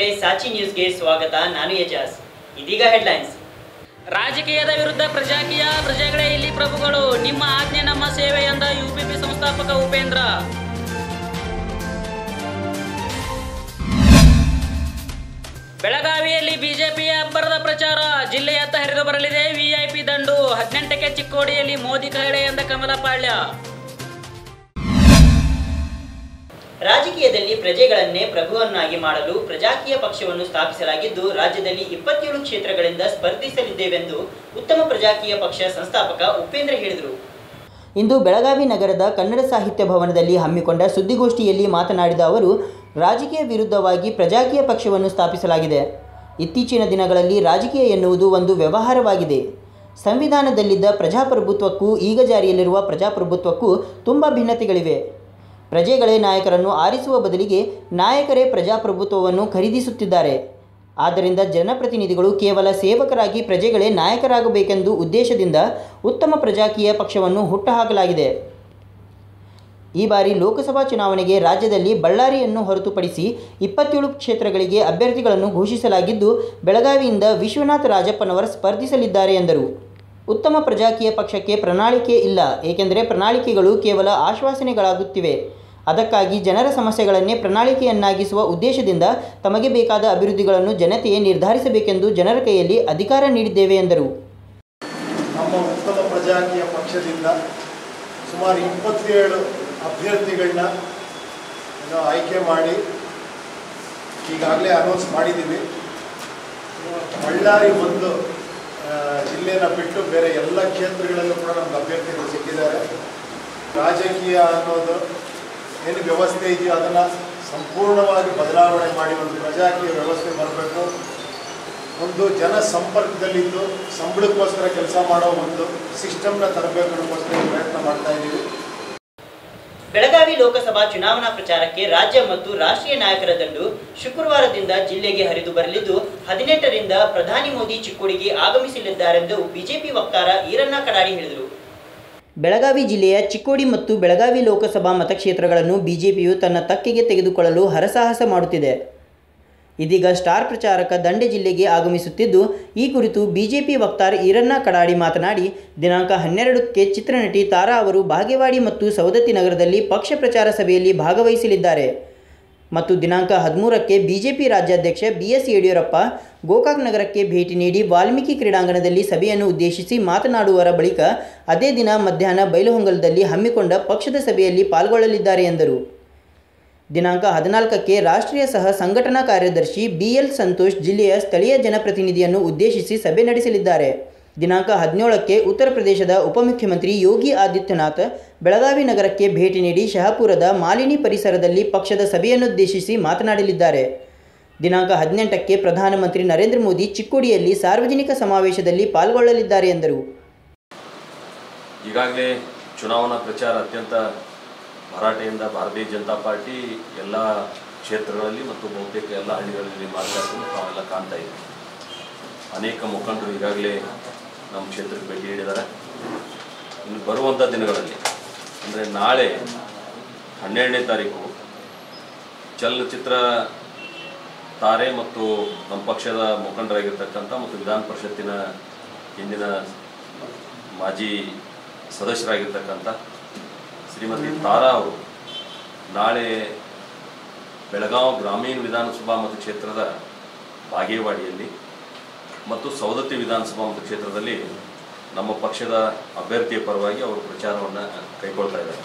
ಸಾಚಿ ನ್ಯೂಸ್ಗೆ ಸ್ವಾಗತ ನಾನು ಯಜಾಸ್ ಇದೀಗ ಹೆಡ್ಲೈನ್ಸ್ ರಾಜಕೀಯದ ವಿರುದ್ಧ ಪ್ರಜಾಕೀಯ ಪ್ರಜೆಗಳೇ ಇಲ್ಲಿ ಪ್ರಭುಗಳು ನಿಮ್ಮ ಆಜ್ಞೆ ನಮ್ಮ ಸೇವೆ ಎಂದ ಯುಪಿಪಿ ಸಂಸ್ಥಾಪಕ ಉಪೇಂದ್ರ ಬೆಳಗಾವಿಯಲ್ಲಿ ಬಿಜೆಪಿಯ ಅಬ್ಬರದ ಪ್ರಚಾರ ಜಿಲ್ಲೆಯತ್ತ ಹರಿದು ಬರಲಿದೆ ವಿಐಪಿ ದಂಡು ಹದಿನೆಂಟಕ್ಕೆ ಚಿಕ್ಕೋಡಿಯಲ್ಲಿ ಮೋದಿ ಕಹಳೆ ಎಂದ ಕಮಲ ಪಾಳ್ಯ ರಾಜಕೀಯದಲ್ಲಿ ಪ್ರಜೆಗಳನ್ನೇ ಪ್ರಭುವನ್ನಾಗಿ ಮಾಡಲು ಪ್ರಜಾಕೀಯ ಪಕ್ಷವನ್ನು ಸ್ಥಾಪಿಸಲಾಗಿದ್ದು ರಾಜ್ಯದಲ್ಲಿ ಇಪ್ಪತ್ತೇಳು ಕ್ಷೇತ್ರಗಳಿಂದ ಸ್ಪರ್ಧಿಸಲಿದ್ದೇವೆಂದು ಉತ್ತಮ ಪ್ರಜಾಕೀಯ ಪಕ್ಷ ಸಂಸ್ಥಾಪಕ ಉಪೇಂದ್ರ ಹೇಳಿದರು ಇಂದು ಬೆಳಗಾವಿ ನಗರದ ಕನ್ನಡ ಸಾಹಿತ್ಯ ಭವನದಲ್ಲಿ ಹಮ್ಮಿಕೊಂಡ ಸುದ್ದಿಗೋಷ್ಠಿಯಲ್ಲಿ ಮಾತನಾಡಿದ ಅವರು ರಾಜಕೀಯ ವಿರುದ್ಧವಾಗಿ ಪ್ರಜಾಕೀಯ ಪಕ್ಷವನ್ನು ಸ್ಥಾಪಿಸಲಾಗಿದೆ ಇತ್ತೀಚಿನ ದಿನಗಳಲ್ಲಿ ರಾಜಕೀಯ ಎನ್ನುವುದು ಒಂದು ವ್ಯವಹಾರವಾಗಿದೆ ಸಂವಿಧಾನದಲ್ಲಿದ್ದ ಪ್ರಜಾಪ್ರಭುತ್ವಕ್ಕೂ ಈಗ ಜಾರಿಯಲ್ಲಿರುವ ಪ್ರಜಾಪ್ರಭುತ್ವಕ್ಕೂ ತುಂಬ ಭಿನ್ನತೆಗಳಿವೆ ಪ್ರಜೆಗಳೇ ನಾಯಕರನ್ನು ಆರಿಸುವ ಬದಲಿಗೆ ನಾಯಕರೇ ಪ್ರಜಾಪ್ರಭುತ್ವವನ್ನು ಖರೀದಿಸುತ್ತಿದ್ದಾರೆ ಆದ್ದರಿಂದ ಜನಪ್ರತಿನಿಧಿಗಳು ಕೇವಲ ಸೇವಕರಾಗಿ ಪ್ರಜೆಗಳೇ ನಾಯಕರಾಗಬೇಕೆಂದು ಉದ್ದೇಶದಿಂದ ಉತ್ತಮ ಪ್ರಜಾಕೀಯ ಪಕ್ಷವನ್ನು ಹುಟ್ಟುಹಾಕಲಾಗಿದೆ ಈ ಬಾರಿ ಲೋಕಸಭಾ ಚುನಾವಣೆಗೆ ರಾಜ್ಯದಲ್ಲಿ ಬಳ್ಳಾರಿಯನ್ನು ಹೊರತುಪಡಿಸಿ ಇಪ್ಪತ್ತೇಳು ಕ್ಷೇತ್ರಗಳಿಗೆ ಅಭ್ಯರ್ಥಿಗಳನ್ನು ಘೋಷಿಸಲಾಗಿದ್ದು ಬೆಳಗಾವಿಯಿಂದ ವಿಶ್ವನಾಥ್ ರಾಜಪ್ಪನವರು ಸ್ಪರ್ಧಿಸಲಿದ್ದಾರೆ ಎಂದರು ಉತ್ತಮ ಪ್ರಜಾಕೀಯ ಪಕ್ಷಕ್ಕೆ ಪ್ರಣಾಳಿಕೆ ಇಲ್ಲ ಏಕೆಂದರೆ ಪ್ರಣಾಳಿಕೆಗಳು ಕೇವಲ ಆಶ್ವಾಸನೆಗಳಾಗುತ್ತಿವೆ ಅದಕ್ಕಾಗಿ ಜನರ ಸಮಸ್ಯೆಗಳನ್ನೇ ಪ್ರಣಾಳಿಕೆಯನ್ನಾಗಿಸುವ ಉದ್ದೇಶದಿಂದ ತಮಗೆ ಬೇಕಾದ ಅಭಿವೃದ್ಧಿಗಳನ್ನು ಜನತೆಯೇ ನಿರ್ಧರಿಸಬೇಕೆಂದು ಜನರ ಕೈಯಲ್ಲಿ ಅಧಿಕಾರ ನೀಡಿದ್ದೇವೆ ಎಂದರು ನಮ್ಮ ಉತ್ತಮ ಪ್ರಜಾಕೀಯ ಪಕ್ಷದಿಂದ ಸುಮಾರು ಇಪ್ಪತ್ತೇಳು ಅಭ್ಯರ್ಥಿಗಳನ್ನ ನಾವು ಆಯ್ಕೆ ಮಾಡಿ ಈಗಾಗಲೇ ಅನೌನ್ಸ್ ಮಾಡಿದ್ದೀವಿ ಬಳ್ಳಾರಿ ಒಂದು ಆ, ಜಿಲ್ಲೆನ ಬಿಟ್ಟು ಬೇರೆ ಎಲ್ಲ ಕ್ಷೇತ್ರಗಳಲ್ಲೂ ಕೂಡ ನಮ್ಗೆ ಅಭ್ಯರ್ಥಿಗಳು ಸಿಕ್ಕಿದ್ದಾರೆ ರಾಜಕೀಯ ಅನ್ನೋದು ಏನು ವ್ಯವಸ್ಥೆ ಇದೆಯೋ ಅದನ್ನು ಸಂಪೂರ್ಣವಾಗಿ ಬದಲಾವಣೆ ಮಾಡಿ ಒಂದು ಪ್ರಜಾಕೀಯ ವ್ಯವಸ್ಥೆ ಬರಬೇಕು ಒಂದು ಜನ ಸಂಪರ್ಕದಲ್ಲಿದ್ದು ಸಂಬಳಕ್ಕೋಸ್ಕರ ಕೆಲಸ ಮಾಡೋ ಒಂದು ಸಿಸ್ಟಮ್ನ ತರಬೇಕು ಅನ್ನೋಕ್ಕೋಸ್ಕರ ಪ್ರಯತ್ನ ಮಾಡ್ತಾ ಇದ್ದೀವಿ ಬೆಳಗಾವಿ ಲೋಕಸಭಾ ಚುನಾವಣಾ ಪ್ರಚಾರಕ್ಕೆ ರಾಜ್ಯ ಮತ್ತು ರಾಷ್ಟ್ರೀಯ ನಾಯಕರ ದಂಡು ಶುಕ್ರವಾರದಿಂದ ಜಿಲ್ಲೆಗೆ ಹರಿದು ಬರಲಿದ್ದು ಹದಿನೆಂಟರಿಂದ ಪ್ರಧಾನಿ ಮೋದಿ ಚಿಕ್ಕೋಡಿಗೆ ಆಗಮಿಸಲಿದ್ದಾರೆಂದು ಬಿಜೆಪಿ ವಕ್ತಾರ ಈರಣ್ಣ ಕಡಾಡಿ ಹೇಳಿದರು ಬೆಳಗಾವಿ ಜಿಲ್ಲೆಯ ಚಿಕ್ಕೋಡಿ ಮತ್ತು ಬೆಳಗಾವಿ ಲೋಕಸಭಾ ಮತಕ್ಷೇತ್ರಗಳನ್ನು ಬಿಜೆಪಿಯು ತನ್ನ ತಕ್ಕೆಗೆ ತೆಗೆದುಕೊಳ್ಳಲು ಹರಸಾಹಸ ಮಾಡುತ್ತಿದೆ ಇದೀಗ ಸ್ಟಾರ್ ಪ್ರಚಾರಕ ದಂಡೆ ಜಿಲ್ಲೆಗೆ ಆಗಮಿಸುತ್ತಿದ್ದು ಈ ಕುರಿತು ಬಿಜೆಪಿ ವಕ್ತಾರ ಈರಣ್ಣ ಕಡಾಡಿ ಮಾತನಾಡಿ ದಿನಾಂಕ ಹನ್ನೆರಡಕ್ಕೆ ಚಿತ್ರನಟಿ ತಾರಾ ಅವರು ಬಾಗೇವಾಡಿ ಮತ್ತು ಸವದತ್ತಿ ನಗರದಲ್ಲಿ ಪಕ್ಷ ಪ್ರಚಾರ ಸಭೆಯಲ್ಲಿ ಭಾಗವಹಿಸಲಿದ್ದಾರೆ ಮತ್ತು ದಿನಾಂಕ ಹದಿಮೂರಕ್ಕೆ ಬಿಜೆಪಿ ರಾಜ್ಯಾಧ್ಯಕ್ಷ ಬಿ ಎಸ್ ಯಡಿಯೂರಪ್ಪ ಗೋಕಾಕ್ ನಗರಕ್ಕೆ ಭೇಟಿ ನೀಡಿ ವಾಲ್ಮೀಕಿ ಕ್ರೀಡಾಂಗಣದಲ್ಲಿ ಸಭೆಯನ್ನು ಉದ್ದೇಶಿಸಿ ಮಾತನಾಡುವರ ಬಳಿಕ ಅದೇ ದಿನ ಮಧ್ಯಾಹ್ನ ಬೈಲಹೊಂಗಲದಲ್ಲಿ ಹಮ್ಮಿಕೊಂಡ ಪಕ್ಷದ ಸಭೆಯಲ್ಲಿ ಪಾಲ್ಗೊಳ್ಳಲಿದ್ದಾರೆ ಎಂದರು ದಿನಾಂಕ ಹದಿನಾಲ್ಕಕ್ಕೆ ರಾಷ್ಟ್ರೀಯ ಸಹ ಸಂಘಟನಾ ಕಾರ್ಯದರ್ಶಿ ಬಿ ಎಲ್ ಸಂತೋಷ್ ಜಿಲ್ಲೆಯ ಸ್ಥಳೀಯ ಜನಪ್ರತಿನಿಧಿಯನ್ನು ಉದ್ದೇಶಿಸಿ ಸಭೆ ನಡೆಸಲಿದ್ದಾರೆ ದಿನಾಂಕ ಹದಿನೇಳಕ್ಕೆ ಉತ್ತರ ಪ್ರದೇಶದ ಉಪಮುಖ್ಯಮಂತ್ರಿ ಯೋಗಿ ಆದಿತ್ಯನಾಥ್ ಬೆಳಗಾವಿ ನಗರಕ್ಕೆ ಭೇಟಿ ನೀಡಿ ಶಹಾಪುರದ ಮಾಲಿನಿ ಪರಿಸರದಲ್ಲಿ ಪಕ್ಷದ ಸಭೆಯನ್ನುದ್ದೇಶಿಸಿ ಮಾತನಾಡಲಿದ್ದಾರೆ ದಿನಾಂಕ ಹದಿನೆಂಟಕ್ಕೆ ಪ್ರಧಾನಮಂತ್ರಿ ನರೇಂದ್ರ ಮೋದಿ ಚಿಕ್ಕೋಡಿಯಲ್ಲಿ ಸಾರ್ವಜನಿಕ ಸಮಾವೇಶದಲ್ಲಿ ಪಾಲ್ಗೊಳ್ಳಲಿದ್ದಾರೆ ಎಂದರು ಈಗಾಗಲೇ ಚುನಾವಣಾ ಪ್ರಚಾರ ಅತ್ಯಂತ ಭರಾಟೆಯಿಂದ ಭಾರತೀಯ ಜನತಾ ಪಾರ್ಟಿ ಎಲ್ಲ ಕ್ಷೇತ್ರಗಳಲ್ಲಿ ಮತ್ತು ಬಹುತೇಕ ಎಲ್ಲ ಹಳ್ಳಿಗಳಲ್ಲಿ ಮಾಡ್ತಾ ಇರೋದನ್ನು ತಾವೆಲ್ಲ ಕಾಣ್ತಾ ಇದ್ದೀವಿ ಅನೇಕ ಮುಖಂಡರು ಈಗಾಗಲೇ ನಮ್ಮ ಕ್ಷೇತ್ರಕ್ಕೆ ಭೇಟಿ ನೀಡಿದ್ದಾರೆ ಇನ್ನು ಬರುವಂಥ ದಿನಗಳಲ್ಲಿ ಅಂದರೆ ನಾಳೆ ಹನ್ನೆರಡನೇ ತಾರೀಕು ಚಲನಚಿತ್ರ ತಾರೆ ಮತ್ತು ನಮ್ಮ ಪಕ್ಷದ ಮುಖಂಡರಾಗಿರ್ತಕ್ಕಂಥ ಮತ್ತು ವಿಧಾನ ಪರಿಷತ್ತಿನ ಹಿಂದಿನ ಮಾಜಿ ಸದಸ್ಯರಾಗಿರ್ತಕ್ಕಂಥ ಶ್ರೀಮತಿ ತಾರಾ ಅವರು ನಾಳೆ ಬೆಳಗಾವಿ ಗ್ರಾಮೀಣ ವಿಧಾನಸಭಾ ಮತಕ್ಷೇತ್ರದ ಬಾಗೇವಾಡಿಯಲ್ಲಿ ಮತ್ತು ಸವದತ್ತಿ ವಿಧಾನಸಭಾ ಮತಕ್ಷೇತ್ರದಲ್ಲಿ ನಮ್ಮ ಪಕ್ಷದ ಅಭ್ಯರ್ಥಿಯ ಪರವಾಗಿ ಅವರು ಪ್ರಚಾರವನ್ನು ಕೈಗೊಳ್ತಾ ಇದ್ದಾರೆ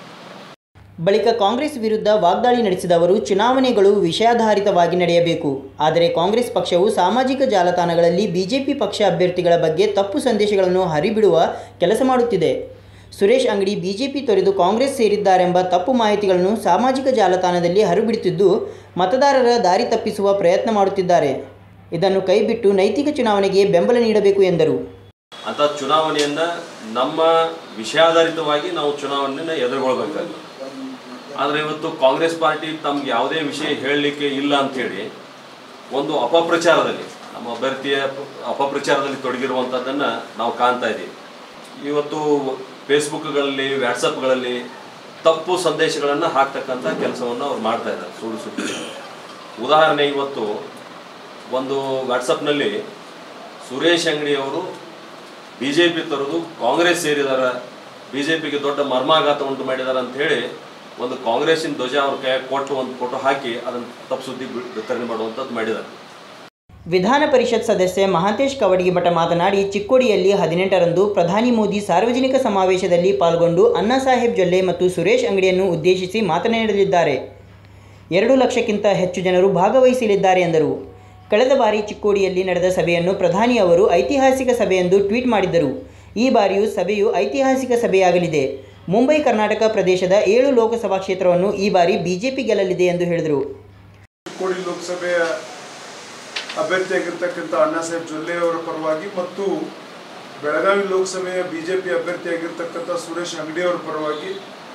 ಬಳಿಕ ಕಾಂಗ್ರೆಸ್ ವಿರುದ್ಧ ವಾಗ್ದಾಳಿ ನಡೆಸಿದ ಅವರು ಚುನಾವಣೆಗಳು ವಿಷಯಾಧಾರಿತವಾಗಿ ನಡೆಯಬೇಕು ಆದರೆ ಕಾಂಗ್ರೆಸ್ ಪಕ್ಷವು ಸಾಮಾಜಿಕ ಜಾಲತಾಣಗಳಲ್ಲಿ ಬಿಜೆಪಿ ಪಕ್ಷ ಅಭ್ಯರ್ಥಿಗಳ ಬಗ್ಗೆ ತಪ್ಪು ಸಂದೇಶಗಳನ್ನು ಹರಿಬಿಡುವ ಕೆಲಸ ಮಾಡುತ್ತಿದೆ ಸುರೇಶ್ ಅಂಗಡಿ ಬಿಜೆಪಿ ತೊರೆದು ಕಾಂಗ್ರೆಸ್ ಸೇರಿದ್ದಾರೆಂಬ ತಪ್ಪು ಮಾಹಿತಿಗಳನ್ನು ಸಾಮಾಜಿಕ ಜಾಲತಾಣದಲ್ಲಿ ಹರಿಬಿಡುತ್ತಿದ್ದು ಮತದಾರರ ದಾರಿ ತಪ್ಪಿಸುವ ಪ್ರಯತ್ನ ಮಾಡುತ್ತಿದ್ದಾರೆ ಇದನ್ನು ಕೈಬಿಟ್ಟು ನೈತಿಕ ಚುನಾವಣೆಗೆ ಬೆಂಬಲ ನೀಡಬೇಕು ಎಂದರು ಅಂಥ ಚುನಾವಣೆಯನ್ನು ನಮ್ಮ ವಿಷಯಾಧಾರಿತವಾಗಿ ನಾವು ಚುನಾವಣೆಯನ್ನು ಎದುರುಗೊಳ್ಬೇಕಾಗುತ್ತೆ ಆದರೆ ಇವತ್ತು ಕಾಂಗ್ರೆಸ್ ಪಾರ್ಟಿ ತಮ್ಗೆ ಯಾವುದೇ ವಿಷಯ ಹೇಳಲಿಕ್ಕೆ ಇಲ್ಲ ಅಂಥೇಳಿ ಒಂದು ಅಪಪ್ರಚಾರದಲ್ಲಿ ನಮ್ಮ ಅಭ್ಯರ್ಥಿಯ ಅಪಪ್ರಚಾರದಲ್ಲಿ ತೊಡಗಿರುವಂಥದ್ದನ್ನು ನಾವು ಕಾಣ್ತಾ ಇದ್ದೀವಿ ಇವತ್ತು ಫೇಸ್ಬುಕ್ಗಳಲ್ಲಿ ವ್ಯಾಟ್ಸಪ್ಗಳಲ್ಲಿ ತಪ್ಪು ಸಂದೇಶಗಳನ್ನು ಹಾಕ್ತಕ್ಕಂಥ ಕೆಲಸವನ್ನು ಅವ್ರು ಮಾಡ್ತಾ ಇದ್ದಾರೆ ಸುಳ್ಳು ಸುದ್ದಿ ಉದಾಹರಣೆ ಇವತ್ತು ಒಂದು ವಾಟ್ಸಪ್ನಲ್ಲಿ ಸುರೇಶ್ ಅಂಗಡಿ ಅವರು ಬಿ ಜೆ ಪಿ ತರೋದು ಕಾಂಗ್ರೆಸ್ ಸೇರಿದಾರ ಬಿ ಜೆ ಪಿಗೆ ದೊಡ್ಡ ಮರ್ಮಾಘಾತ ಉಂಟು ಮಾಡಿದಾರೆ ಅಂತ ಹೇಳಿ ಒಂದು ಕಾಂಗ್ರೆಸ್ಸಿನ ಧ್ವಜ ಅವ್ರ ಕೈ ಕೊಟ್ಟು ಒಂದು ಫೋಟೋ ಹಾಕಿ ಅದನ್ನು ತಪ್ಪು ಸುದ್ದಿ ಬಿ- ವಿತರಣೆ ಮಾಡುವಂಥದ್ದು ಮಾಡಿದ್ದಾರೆ ವಿಧಾನ ಪರಿಷತ್ ಸದಸ್ಯ ಮಹಾಂತೇಶ್ ಕವಡಗಿಮಠ ಮಾತನಾಡಿ ಚಿಕ್ಕೋಡಿಯಲ್ಲಿ ಹದಿನೆಂಟರಂದು ಪ್ರಧಾನಿ ಮೋದಿ ಸಾರ್ವಜನಿಕ ಸಮಾವೇಶದಲ್ಲಿ ಪಾಲ್ಗೊಂಡು ಅಣ್ಣಾ ಸಾಹೇಬ್ ಜೊಲ್ಲೆ ಮತ್ತು ಸುರೇಶ್ ಅಂಗಡಿಯನ್ನು ಉದ್ದೇಶಿಸಿ ಮಾತನಾಡಲಿದ್ದಾರೆ ಎರಡು ಲಕ್ಷಕ್ಕಿಂತ ಹೆಚ್ಚು ಜನರು ಭಾಗವಹಿಸಲಿದ್ದಾರೆ ಎಂದರು ಕಳೆದ ಬಾರಿ ಚಿಕ್ಕೋಡಿಯಲ್ಲಿ ನಡೆದ ಸಭೆಯನ್ನು ಪ್ರಧಾನಿ ಅವರು ಐತಿಹಾಸಿಕ ಸಭೆಯೆಂದು ಟ್ವೀಟ್ ಮಾಡಿದ್ದರು ಈ ಬಾರಿಯೂ ಸಭೆಯು ಐತಿಹಾಸಿಕ ಸಭೆಯಾಗಲಿದೆ ಮುಂಬೈ ಕರ್ನಾಟಕ ಪ್ರದೇಶದ ಏಳು ಲೋಕಸಭಾ ಕ್ಷೇತ್ರವನ್ನು ಈ ಬಾರಿ ಬಿಜೆಪಿ ಗೆಲ್ಲಲಿದೆ ಎಂದು ಹೇಳಿದರು ಚಿಕ್ಕೋಡಿ ಲೋಕಸಭೆಯ ಅಭ್ಯರ್ಥಿಯಾಗಿರ್ತಕ್ಕಂಥ ಅಣ್ಣಾ ಸಾಹೇಬ್ ಜೊಲ್ಲೆ ಅವರ ಪರವಾಗಿ ಮತ್ತು ಬೆಳಗಾವಿ ಲೋಕಸಭೆಯ ಬಿಜೆಪಿ ಅಭ್ಯರ್ಥಿಯಾಗಿರ್ತಕ್ಕಂಥ ಸುರೇಶ್ ಅಂಗಡಿ ಅವರ ಪರವಾಗಿ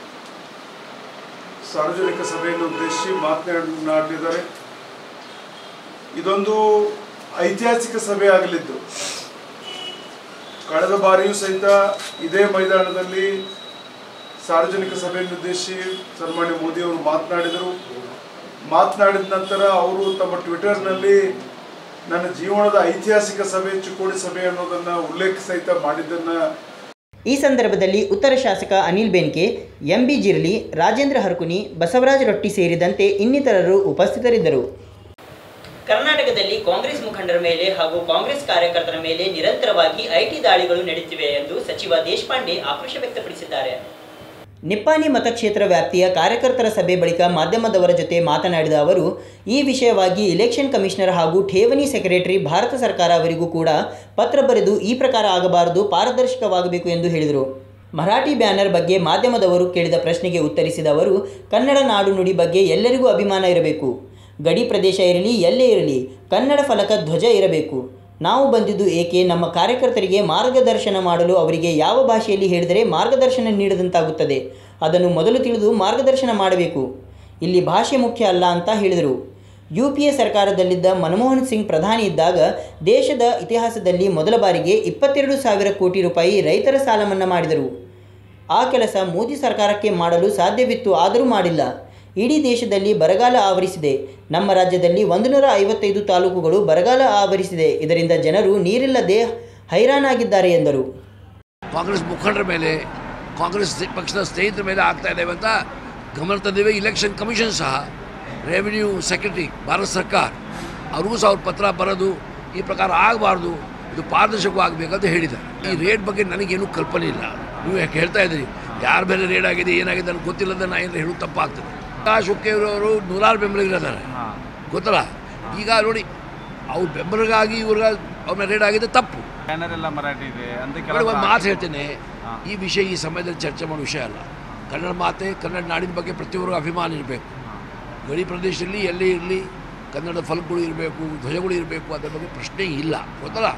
ಸಾರ್ವಜನಿಕ ಸಭೆಯನ್ನು ಉದ್ದೇಶಿಸಿ ಮಾತನಾಡಲಿದ್ದಾರೆ ಇದೊಂದು ಐತಿಹಾಸಿಕ ಸಭೆ ಆಗಲಿದ್ದು ಕಳೆದ ಬಾರಿಯೂ ಸಹಿತ ಇದೇ ಮೈದಾನದಲ್ಲಿ ಸಾರ್ವಜನಿಕ ಸಭೆಯನ್ನು ಉದ್ದೇಶಿಸಿ ಸನ್ಮಾನ್ಯ ಮೋದಿ ಅವರು ಮಾತನಾಡಿದರು ಮಾತನಾಡಿದ ನಂತರ ಅವರು ತಮ್ಮ ಟ್ವಿಟರ್ನಲ್ಲಿ ನನ್ನ ಜೀವನದ ಐತಿಹಾಸಿಕ ಸಭೆ ಚಿಕ್ಕೋಡಿ ಸಭೆ ಅನ್ನೋದನ್ನು ಉಲ್ಲೇಖ ಸಹಿತ ಮಾಡಿದ್ದನ್ನು ಈ ಸಂದರ್ಭದಲ್ಲಿ ಉತ್ತರ ಶಾಸಕ ಅನಿಲ್ ಬೆನ್ಕೆ ಎಂಬಿ ಜಿರ್ಲಿ ರಾಜೇಂದ್ರ ಹರ್ಕುನಿ ಬಸವರಾಜ ರೊಟ್ಟಿ ಸೇರಿದಂತೆ ಇನ್ನಿತರರು ಉಪಸ್ಥಿತರಿದ್ದರು ಕರ್ನಾಟಕದಲ್ಲಿ ಕಾಂಗ್ರೆಸ್ ಮುಖಂಡರ ಮೇಲೆ ಹಾಗೂ ಕಾಂಗ್ರೆಸ್ ಕಾರ್ಯಕರ್ತರ ಮೇಲೆ ನಿರಂತರವಾಗಿ ಐಟಿ ದಾಳಿಗಳು ನಡೆಯುತ್ತಿವೆ ಎಂದು ಸಚಿವ ದೇಶಪಾಂಡೆ ಆಕ್ರೋಶ ವ್ಯಕ್ತಪಡಿಸಿದ್ದಾರೆ ನಿಪ್ಪಾಣಿ ಮತಕ್ಷೇತ್ರ ವ್ಯಾಪ್ತಿಯ ಕಾರ್ಯಕರ್ತರ ಸಭೆ ಬಳಿಕ ಮಾಧ್ಯಮದವರ ಜೊತೆ ಮಾತನಾಡಿದ ಅವರು ಈ ವಿಷಯವಾಗಿ ಇಲೆಕ್ಷನ್ ಕಮಿಷನರ್ ಹಾಗೂ ಠೇವಣಿ ಸೆಕ್ರೆಟರಿ ಭಾರತ ಸರ್ಕಾರ ಅವರಿಗೂ ಕೂಡ ಪತ್ರ ಬರೆದು ಈ ಪ್ರಕಾರ ಆಗಬಾರದು ಪಾರದರ್ಶಕವಾಗಬೇಕು ಎಂದು ಹೇಳಿದರು ಮರಾಠಿ ಬ್ಯಾನರ್ ಬಗ್ಗೆ ಮಾಧ್ಯಮದವರು ಕೇಳಿದ ಪ್ರಶ್ನೆಗೆ ಉತ್ತರಿಸಿದ ಅವರು ಕನ್ನಡ ನಾಡು ನುಡಿ ಬಗ್ಗೆ ಎಲ್ಲರಿಗೂ ಅಭಿಮಾನ ಇರಬೇಕು ಗಡಿ ಪ್ರದೇಶ ಇರಲಿ ಎಲ್ಲೇ ಇರಲಿ ಕನ್ನಡ ಫಲಕ ಧ್ವಜ ಇರಬೇಕು ನಾವು ಬಂದಿದ್ದು ಏಕೆ ನಮ್ಮ ಕಾರ್ಯಕರ್ತರಿಗೆ ಮಾರ್ಗದರ್ಶನ ಮಾಡಲು ಅವರಿಗೆ ಯಾವ ಭಾಷೆಯಲ್ಲಿ ಹೇಳಿದರೆ ಮಾರ್ಗದರ್ಶನ ನೀಡಿದಂತಾಗುತ್ತದೆ ಅದನ್ನು ಮೊದಲು ತಿಳಿದು ಮಾರ್ಗದರ್ಶನ ಮಾಡಬೇಕು ಇಲ್ಲಿ ಭಾಷೆ ಮುಖ್ಯ ಅಲ್ಲ ಅಂತ ಹೇಳಿದರು ಯು ಪಿ ಎ ಸರ್ಕಾರದಲ್ಲಿದ್ದ ಮನಮೋಹನ್ ಸಿಂಗ್ ಪ್ರಧಾನಿ ಇದ್ದಾಗ ದೇಶದ ಇತಿಹಾಸದಲ್ಲಿ ಮೊದಲ ಬಾರಿಗೆ ಇಪ್ಪತ್ತೆರಡು ಸಾವಿರ ಕೋಟಿ ರೂಪಾಯಿ ರೈತರ ಸಾಲ ಮನ್ನಾ ಮಾಡಿದರು ಆ ಕೆಲಸ ಮೋದಿ ಸರ್ಕಾರಕ್ಕೆ ಮಾಡಲು ಸಾಧ್ಯವಿತ್ತು ಆದರೂ ಮಾಡಿಲ್ಲ ಇಡೀ ದೇಶದಲ್ಲಿ ಬರಗಾಲ ಆವರಿಸಿದೆ ನಮ್ಮ ರಾಜ್ಯದಲ್ಲಿ ಒಂದು ನೂರ ಐವತ್ತೈದು ತಾಲೂಕುಗಳು ಬರಗಾಲ ಆವರಿಸಿದೆ ಇದರಿಂದ ಜನರು ನೀರಿಲ್ಲದೆ ಹೈರಾಣಾಗಿದ್ದಾರೆ ಎಂದರು ಕಾಂಗ್ರೆಸ್ ಮುಖಂಡರ ಮೇಲೆ ಕಾಂಗ್ರೆಸ್ ಪಕ್ಷದ ಸ್ನೇಹಿತರ ಮೇಲೆ ಆಗ್ತಾ ಇದ್ದೇವೆ ಅಂತ ಗಮನ ತಂದಿವೆ ಇಲೆಕ್ಷನ್ ಕಮಿಷನ್ ಸಹ ರೆವಿನ್ಯೂ ಸೆಕ್ರೆಟರಿ ಭಾರತ ಸರ್ಕಾರ ಅವ್ರಿಗೂ ಸಹ ಅವ್ರ ಪತ್ರ ಬರೋದು ಈ ಪ್ರಕಾರ ಆಗಬಾರ್ದು ಇದು ಪಾರದರ್ಶಕವಾಗಬೇಕಂತ ಹೇಳಿದ್ದಾರೆ ಈ ರೇಟ್ ಬಗ್ಗೆ ನನಗೇನು ಕಲ್ಪನೆ ಇಲ್ಲ ನೀವು ಯಾಕೆ ಹೇಳ್ತಾ ಇದ್ದೀರಿ ಯಾರ ಮೇಲೆ ರೇಟ್ ಆಗಿದೆ ಏನಾಗಿದೆ ನನಗೆ ಗೊತ್ತಿಲ್ಲದ ನಾ ಏನಾರ ಹೇಳೋದು ತಪ್ಪಾಗ್ತದೆ ಪ್ರಕಾಶ್ ಹುಕ್ಕೇವ್ರವರು ನೂರಾರು ಬೆಂಬಲಿಗರಿದ್ದಾರೆ ಗೊತ್ತಲ್ಲ ಈಗ ನೋಡಿ ಅವ್ರ ಬೆಂಬಲಿಗಾಗಿ ಇವ್ರಿಗೆ ಅವ್ರ ಮೇಲೆ ರೇಟ್ ಆಗಿದೆ ತಪ್ಪು ಬ್ಯಾನರ್ ಎಲ್ಲ ಮರಾಠಿ ಇದೆ ಅಂತ ನೋಡಿ ಒಂದು ಮಾತು ಹೇಳ್ತೇನೆ ಈ ವಿಷಯ ಈ ಸಮಯದಲ್ಲಿ ಚರ್ಚೆ ಮಾಡೋ ವಿಷಯ ಅಲ್ಲ ಕನ್ನಡ ಮಾತೆ ಕನ್ನಡ ನಾಡಿನ ಬಗ್ಗೆ ಪ್ರತಿಯೊಬ್ಬರಿಗೂ ಅಭಿಮಾನ ಇರಬೇಕು ಗಡಿ ಪ್ರದೇಶದಲ್ಲಿ ಎಲ್ಲೇ ಇರಲಿ ಕನ್ನಡ ಫಲಕಗಳು ಇರಬೇಕು ಧ್ವಜಗಳು ಇರಬೇಕು ಅದರ ಬಗ್ಗೆ ಪ್ರಶ್ನೆ ಇಲ್ಲ ಗೊತ್ತಲ್ಲ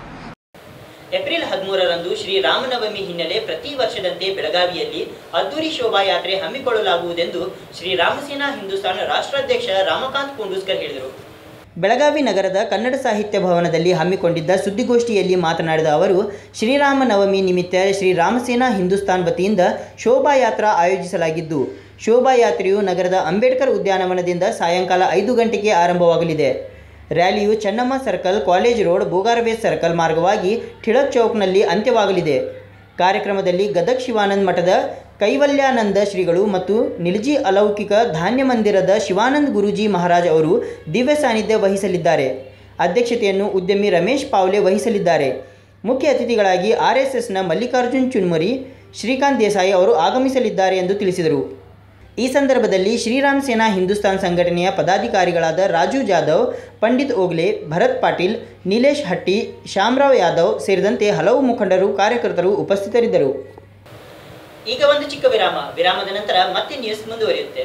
ಏಪ್ರಿಲ್ ಹದಿಮೂರರಂದು ಶ್ರೀರಾಮನವಮಿ ಹಿನ್ನೆಲೆ ಪ್ರತಿ ವರ್ಷದಂತೆ ಬೆಳಗಾವಿಯಲ್ಲಿ ಅದ್ದೂರಿ ಶೋಭಾಯಾತ್ರೆ ಹಮ್ಮಿಕೊಳ್ಳಲಾಗುವುದೆಂದು ಶ್ರೀರಾಮಸೇನಾ ಹಿಂದೂಸ್ತಾನ ರಾಷ್ಟ್ರಾಧ್ಯಕ್ಷ ರಾಮಕಾಂತ್ ಕುಂಡೂಸ್ಕರ್ ಹೇಳಿದರು ಬೆಳಗಾವಿ ನಗರದ ಕನ್ನಡ ಸಾಹಿತ್ಯ ಭವನದಲ್ಲಿ ಹಮ್ಮಿಕೊಂಡಿದ್ದ ಸುದ್ದಿಗೋಷ್ಠಿಯಲ್ಲಿ ಮಾತನಾಡಿದ ಅವರು ಶ್ರೀರಾಮನವಮಿ ನಿಮಿತ್ತ ಶ್ರೀರಾಮಸೇನಾ ಹಿಂದೂಸ್ತಾನ್ ವತಿಯಿಂದ ಶೋಭಾಯಾತ್ರಾ ಆಯೋಜಿಸಲಾಗಿದ್ದು ಶೋಭಾಯಾತ್ರೆಯು ನಗರದ ಅಂಬೇಡ್ಕರ್ ಉದ್ಯಾನವನದಿಂದ ಸಾಯಂಕಾಲ ಐದು ಗಂಟೆಗೆ ಆರಂಭವಾಗಲಿದೆ ರ್ಯಾಲಿಯು Chennamma circle college road Bogarves circle ಮಾರ್ಗವಾಗಿ ಠಿಳಕ್ ಚೌಕ್ನಲ್ಲಿ ಅಂತ್ಯವಾಗಲಿದೆ ಕಾರ್ಯಕ್ರಮದಲ್ಲಿ ಗದಗ್ ಶಿವಾನಂದ ಮಠದ ಕೈವಲ್ಯಾನಂದ ಶ್ರೀಗಳು ಮತ್ತು ನಿಲಜಿ ಅಲೌಕಿಕ ಧಾನ್ಯ ಮಂದಿರದ ಶಿವಾನಂದ್ ಗುರೂಜಿ ಮಹಾರಾಜ್ ಅವರು ದಿವ್ಯ ಸಾನ್ನಿಧ್ಯ ವಹಿಸಲಿದ್ದಾರೆ ಅಧ್ಯಕ್ಷತೆಯನ್ನು ಉದ್ಯಮಿ ರಮೇಶ್ ಪಾವ್ಲೆ ವಹಿಸಲಿದ್ದಾರೆ ಮುಖ್ಯ ಅತಿಥಿಗಳಾಗಿ ಆರ್ ಎಸ್ ಎಸ್ನ ಮಲ್ಲಿಕಾರ್ಜುನ್ ಚುನ್ಮುರಿ ಶ್ರೀಕಾಂತ್ ದೇಸಾಯಿ ಅವರು ಆಗಮಿಸಲಿದ್ದಾರೆ ಎಂದು ತಿಳಿಸಿದರು ಈ ಸಂದರ್ಭದಲ್ಲಿ ಶ್ರೀರಾಮ್ ಸೇನಾ ಹಿಂದೂಸ್ತಾನ್ ಸಂಘಟನೆಯ ಪದಾಧಿಕಾರಿಗಳಾದ ರಾಜು ಜಾಧವ್ ಪಂಡಿತ್ ಓಗ್ಲೆ ಭರತ್ ಪಾಟೀಲ್ ನಿಲೇಶ್ ಹಟ್ಟಿ ಶ್ಯಾಮರಾವ್ ಯಾದವ್ ಸೇರಿದಂತೆ ಹಲವು ಮುಖಂಡರು ಕಾರ್ಯಕರ್ತರು ಉಪಸ್ಥಿತರಿದ್ದರು ಈಗ ಒಂದು ಚಿಕ್ಕ ವಿರಾಮ ವಿರಾಮದ ನಂತರ ಮತ್ತೆ ನ್ಯೂಸ್ ಮುಂದುವರಿಯುತ್ತೆ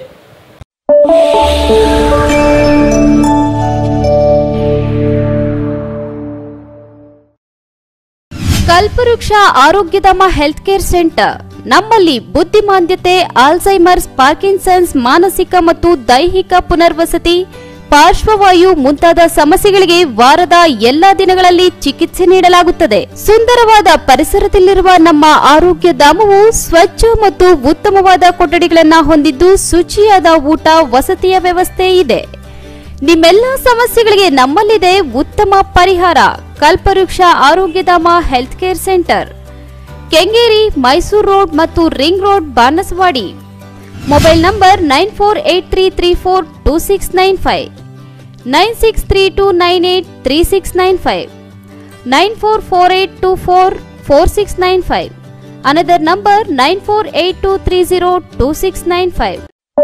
ಕಲ್ಪವೃಕ್ಷ ಆರೋಗ್ಯಧಾಮ ಹೆಲ್ತ್ ಕೇರ್ ಸೆಂಟರ್ ನಮ್ಮಲ್ಲಿ ಬುದ್ಧಿಮಾಂದ್ಯತೆ ಆಲ್ಝೈಮರ್ಸ್ ಪಾರ್ಕಿನ್ಸನ್ಸ್ ಮಾನಸಿಕ ಮತ್ತು ದೈಹಿಕ ಪುನರ್ವಸತಿ ಪಾರ್ಶ್ವವಾಯು ಮುಂತಾದ ಸಮಸ್ಯೆಗಳಿಗೆ ವಾರದ ಎಲ್ಲಾ ದಿನಗಳಲ್ಲಿ ಚಿಕಿತ್ಸೆ ನೀಡಲಾಗುತ್ತದೆ ಸುಂದರವಾದ ಪರಿಸರದಲ್ಲಿರುವ ನಮ್ಮ ಆರೋಗ್ಯ ಧಾಮವು ಸ್ವಚ್ಛ ಮತ್ತು ಉತ್ತಮವಾದ ಕೊಠಡಿಗಳನ್ನ ಹೊಂದಿದ್ದು ಶುಚಿಯಾದ ಊಟ ವಸತಿಯ ವ್ಯವಸ್ಥೆ ಇದೆ ನಿಮ್ಮೆಲ್ಲ ಸಮಸ್ಯೆಗಳಿಗೆ ನಮ್ಮಲ್ಲಿದೆ ಉತ್ತಮ ಪರಿಹಾರ Kalpavriksha Arogyadhama health care centre Kengeri Mysore road ಮತ್ತು ring road Banaswadi mobile number nine four eight three three four two six nine five nine six three two nine eight three six nine five nine four four eight two four four six nine five another number nine four eight two three zero two six nine five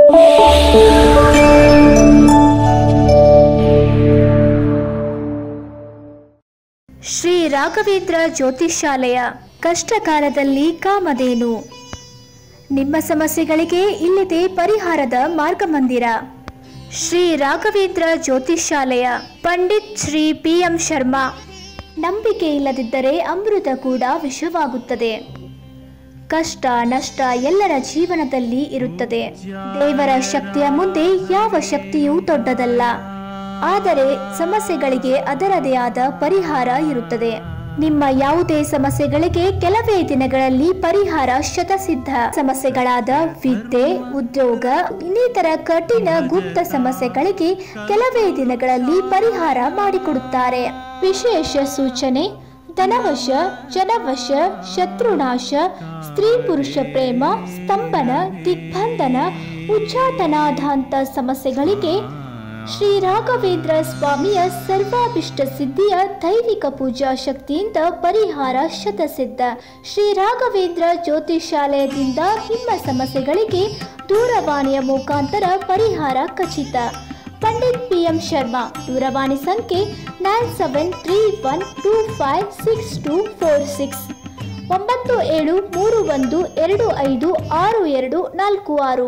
Shri Raghavendra Jyotishyalaya ಕಷ್ಟಕಾಲದಲ್ಲಿ ಕಾಮಧೇನು ನಿಮ್ಮ ಸಮಸ್ಯೆಗಳಿಗೆ ಇಲ್ಲಿದೆ ಪರಿಹಾರದ ಮಾರ್ಗಮಂದಿರ Shri Raghavendra ಜ್ಯೋತಿಷ್ಯಾಲಯ Pandit Shri P M Sharma ನಂಬಿಕೆ ಇಲ್ಲದಿದ್ದರೆ ಅಮೃತ ಕೂಡ ವಿಷವಾಗುತ್ತದೆ ಕಷ್ಟ ನಷ್ಟ ಎಲ್ಲರ ಜೀವನದಲ್ಲಿ ಇರುತ್ತದೆ ದೇವರ ಶಕ್ತಿಯ ಮುಂದೆ ಯಾವ ಶಕ್ತಿಯೂ ದೊಡ್ಡದಲ್ಲ ಆದರೆ ಸಮಸ್ಯೆಗಳಿಗೆ ಅದರದೇ ಆದ ಪರಿಹಾರ ಇರುತ್ತದೆ ನಿಮ್ಮ ಯಾವುದೇ ಸಮಸ್ಯೆಗಳಿಗೆ ಕೆಲವೇ ದಿನಗಳಲ್ಲಿ ಪರಿಹಾರ ಶತಸಿದ್ಧ ಸಮಸ್ಯೆಗಳಾದ ವಿದ್ಯೆ ಉದ್ಯೋಗ ಇನ್ನಿತರ ಕಠಿಣ ಗುಪ್ತ ಸಮಸ್ಯೆಗಳಿಗೆ ಕೆಲವೇ ದಿನಗಳಲ್ಲಿ ಪರಿಹಾರ ಮಾಡಿಕೊಡುತ್ತಾರೆ ವಿಶೇಷ ಸೂಚನೆ ಧನವಶ ಜನವಶ ಶತ್ರುನಾಶ ಸ್ತ್ರೀ ಪುರುಷ ಪ್ರೇಮ ಸ್ತಂಭನ ದಿಗ್ಬಂಧನ ಉಚ್ಚಾಟನಾಧಾಂತ ಸಮಸ್ಯೆಗಳಿಗೆ ಶ್ರೀ ರಾಘವೇಂದ್ರ ಸ್ವಾಮಿಯ ಸರ್ವಾಭಿಷ್ಟ ಸಿದ್ಧಿಯ ದೈವಿಕ ಪೂಜಾ ಶಕ್ತಿಯಿಂದ ಪರಿಹಾರ ಶತಸಿದ್ಧ ಶ್ರೀ ರಾಘವೇಂದ್ರ ಜ್ಯೋತಿಷಾಲಯದಿಂದ ನಿಮ್ಮ ಸಮಸ್ಯೆಗಳಿಗೆ ದೂರವಾಣಿಯ ಮುಖಾಂತರ ಪರಿಹಾರ ಖಚಿತ ಪಂಡಿತ್ ಪಿ ಎಂ ಶರ್ಮಾ ದೂರವಾಣಿ ಸಂಖ್ಯೆ nine seven three one two five six two four six ಒಂಬತ್ತು ಏಳು ಮೂರು ಒಂದು ಎರಡು ಐದು ಆರು ಎರಡು ನಾಲ್ಕು ಆರು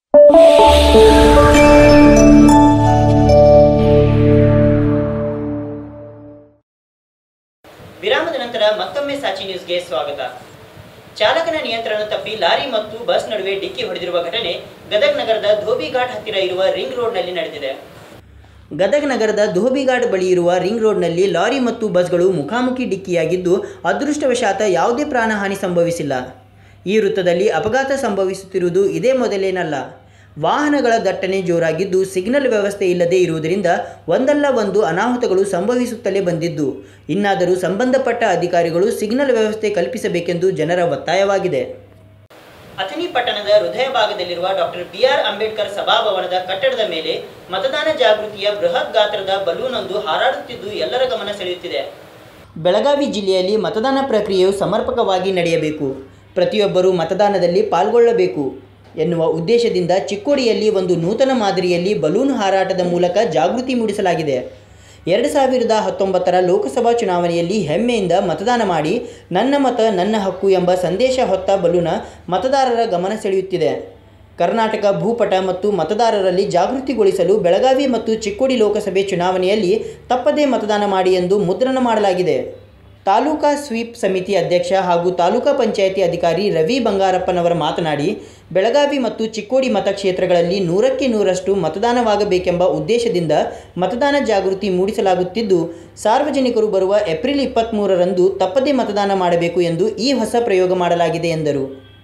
ವಿರಾಮದ ನಂತರ ಮತ್ತೊಮ್ಮೆ ಸಾಚಿ ನ್ಯೂಸ್ಗೆ ಸ್ವಾಗತ ಚಾಲಕನ ನಿಯಂತ್ರಣ ತಪ್ಪಿ ಲಾರಿ ಮತ್ತು ಬಸ್ ನಡುವೆ ಡಿಕ್ಕಿ ಹೊಡೆದಿರುವ ಘಟನೆ ಗದಗ್ ನಗರದ ಧೋಬಿಘಾಟ್ ಹತ್ತಿರ ಇರುವ ರಿಂಗ್ ರೋಡ್ನಲ್ಲಿ ನಡೆದಿದೆ ಗದಗ್ ನಗರದ ಧೋಬಿಘಾಟ್ ಬಳಿ ಇರುವ ರಿಂಗ್ ರೋಡ್ನಲ್ಲಿ ಲಾರಿ ಮತ್ತು ಬಸ್ಗಳು ಮುಖಾಮುಖಿ ಡಿಕ್ಕಿಯಾಗಿದ್ದು ಅದೃಷ್ಟವಶಾತ್ ಯಾವುದೇ ಪ್ರಾಣಹಾನಿ ಸಂಭವಿಸಿಲ್ಲ ಈ ವೃತ್ತದಲ್ಲಿ ಅಪಘಾತ ಸಂಭವಿಸುತ್ತಿರುವುದು ಇದೇ ಮೊದಲೇನಲ್ಲ ವಾಹನಗಳ ದಟ್ಟಣೆ ಜೋರಾಗಿದ್ದು ಸಿಗ್ನಲ್ ವ್ಯವಸ್ಥೆ ಇಲ್ಲದೆ ಇರುವುದರಿಂದ ಒಂದಲ್ಲ ಒಂದು ಅನಾಹುತಗಳು ಸಂಭವಿಸುತ್ತಲೇ ಬಂದಿದ್ದು ಇನ್ನಾದರೂ ಸಂಬಂಧಪಟ್ಟ ಅಧಿಕಾರಿಗಳು ಸಿಗ್ನಲ್ ವ್ಯವಸ್ಥೆ ಕಲ್ಪಿಸಬೇಕೆಂದು ಜನರ ಒತ್ತಾಯವಾಗಿದೆ ಅಥಣಿ ಪಟ್ಟಣದ ಹೃದಯ ಭಾಗದಲ್ಲಿರುವ ಡಾಕ್ಟರ್ ಬಿ ಆರ್ ಅಂಬೇಡ್ಕರ್ ಸಭಾಭವನದ ಕಟ್ಟಡದ ಮೇಲೆ ಮತದಾನ ಜಾಗೃತಿಯ ಬೃಹತ್ ಗಾತ್ರದ ಬಲೂನೊಂದು ಹಾರಾಡುತ್ತಿದ್ದು ಎಲ್ಲರ ಗಮನ ಸೆಳೆಯುತ್ತಿದೆ ಬೆಳಗಾವಿ ಜಿಲ್ಲೆಯಲ್ಲಿ ಮತದಾನ ಪ್ರಕ್ರಿಯೆಯು ಸಮರ್ಪಕವಾಗಿ ನಡೆಯಬೇಕು ಪ್ರತಿಯೊಬ್ಬರೂ ಮತದಾನದಲ್ಲಿ ಪಾಲ್ಗೊಳ್ಳಬೇಕು ಎನ್ನುವ ಉದ್ದೇಶದಿಂದ ಚಿಕ್ಕೋಡಿಯಲ್ಲಿ ಒಂದು ನೂತನ ಮಾದರಿಯಲ್ಲಿ ಬಲೂನ್ ಹಾರಾಟದ ಮೂಲಕ ಜಾಗೃತಿ ಮೂಡಿಸಲಾಗಿದೆ ಎರಡು ಸಾವಿರದ ಹತ್ತೊಂಬತ್ತರ ಲೋಕಸಭಾ ಚುನಾವಣೆಯಲ್ಲಿ ಹೆಮ್ಮೆಯಿಂದ ಮತದಾನ ಮಾಡಿ ನನ್ನ ಮತ ನನ್ನ ಹಕ್ಕು ಎಂಬ ಸಂದೇಶ ಹೊತ್ತ ಬಲೂನ ಮತದಾರರ ಗಮನ ಸೆಳೆಯುತ್ತಿದೆ ಕರ್ನಾಟಕ ಭೂಪಟ ಮತ್ತು ಮತದಾರರಲ್ಲಿ ಜಾಗೃತಿಗೊಳಿಸಲು ಬೆಳಗಾವಿ ಮತ್ತು ಚಿಕ್ಕೋಡಿ ಲೋಕಸಭೆ ಚುನಾವಣೆಯಲ್ಲಿ ತಪ್ಪದೇ ಮತದಾನ ಮಾಡಿ ಎಂದು ಮುದ್ರಣ ಮಾಡಲಾಗಿದೆ ತಾಲೂಕಾ ಸ್ವೀಪ್ ಸಮಿತಿ ಅಧ್ಯಕ್ಷ ಹಾಗೂ ತಾಲೂಕಾ ಪಂಚಾಯಿತಿ ಅಧಿಕಾರಿ ರವಿ ಬಂಗಾರಪ್ಪನವರ ಮಾತನಾಡಿ ಬೆಳಗಾವಿ ಮತ್ತು ಚಿಕ್ಕೋಡಿ ಮತಕ್ಷೇತ್ರಗಳಲ್ಲಿ ನೂರಕ್ಕೆ ನೂರಷ್ಟು ಮತದಾನವಾಗಬೇಕೆಂಬ ಉದ್ದೇಶದಿಂದ ಮತದಾನ ಜಾಗೃತಿ ಮೂಡಿಸಲಾಗುತ್ತಿದ್ದು ಸಾರ್ವಜನಿಕರು ಬರುವ ಏಪ್ರಿಲ್ ಇಪ್ಪತ್ತ್ಮೂರರಂದು ತಪ್ಪದೇ ಮತದಾನ ಮಾಡಬೇಕು ಎಂದು ಈ ಹೊಸ ಪ್ರಯೋಗ ಮಾಡಲಾಗಿದೆ ಎಂದರು